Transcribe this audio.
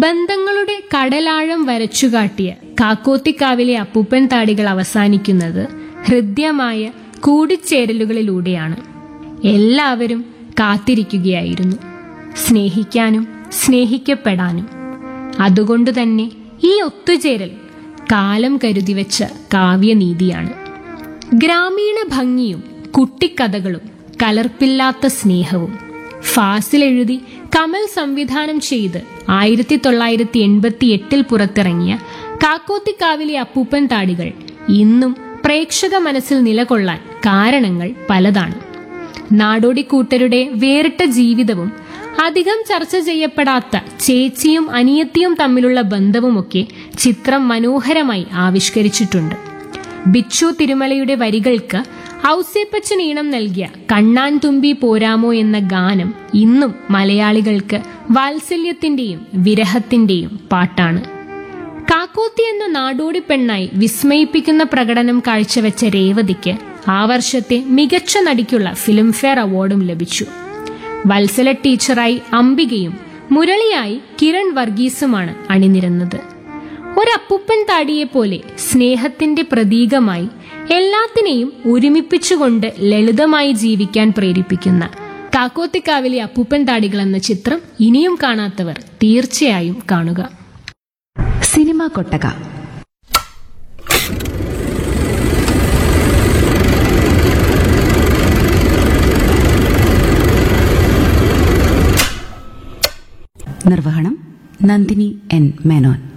ബന്ധങ്ങളുടെ കടലാഴം വരച്ചുകാട്ടിയ കാക്കോത്തിക്കാവിലെ അപ്പൂപ്പൻ താടികൾ അവസാനിക്കുന്നത് ഹൃദ്യമായ കൂടിച്ചേരലുകളിലൂടെയാണ് എല്ലാവരും കാത്തിരിക്കുകയായിരുന്നു സ്നേഹിക്കാനും സ്നേഹിക്കപ്പെടാനും അതുകൊണ്ടുതന്നെ ഈ ഒത്തുചേരൽ കാലം കരുതിവെച്ച കാവ്യനീതിയാണ് ഗ്രാമീണ ഭംഗിയും കുട്ടിക്കഥകളും കലർപ്പില്ലാത്ത സ്നേഹവും ഫാസിൽ എഴുതി കമൽ സംവിധാനം ചെയ്ത് ആയിരത്തി തൊള്ളായിരത്തി എൺപത്തി എട്ടിൽ പുറത്തിറങ്ങിയ കാക്കോത്തിക്കാവിലെ അപ്പൂപ്പൻ താടികൾ ഇന്നും പ്രേക്ഷക മനസ്സിൽ നിലകൊള്ളാൻ കാരണങ്ങൾ പലതാണ് നാടോടിക്കൂട്ടരുടെ വേറിട്ട ജീവിതവും അധികം ചർച്ച ചെയ്യപ്പെടാത്ത ചേച്ചിയും അനിയത്തിയും തമ്മിലുള്ള ബന്ധവുമൊക്കെ ചിത്രം മനോഹരമായി ആവിഷ്കരിച്ചിട്ടുണ്ട് ബിച്ചു തിരുമലയുടെ വരികൾക്ക് ഔസേപ്പച്ചൻ ഈണം നൽകിയ കണ്ണാൻ തുമ്പി പോരാമോ എന്ന ഗാനം ഇന്നും മലയാളികൾക്ക് വാത്സല്യത്തിന്റെയും വിരഹത്തിന്റെയും പാട്ടാണ് കാക്കോത്തി എന്ന നാടോടി പെണ്ണായി വിസ്മയിപ്പിക്കുന്ന പ്രകടനം കാഴ്ചവെച്ച രേവതിക്ക് ആ വർഷത്തെ മികച്ച നടിക്കുള്ള ഫിലിംഫെയർ അവാർഡും ലഭിച്ചു വത്സല ടീച്ചറായി അംബികയും മുരളിയായി കിരൺ വർഗീസുമാണ് അണിനിരന്നത് ഒരപ്പൂപ്പൻ താടിയെ പോലെ സ്നേഹത്തിന്റെ പ്രതീകമായി എല്ലാത്തിനെയും ഒരുമിപ്പിച്ചുകൊണ്ട് ലളിതമായി ജീവിക്കാൻ പ്രേരിപ്പിക്കുന്ന കാക്കോത്തിക്കാവിലെ അപ്പൂപ്പൻ താടികൾ എന്ന ചിത്രം ഇനിയും കാണാത്തവർ തീർച്ചയായും കാണുക സിനിമ കൊട്ടക നിർവഹണം നന്ദിനി എൻ മേനോൻ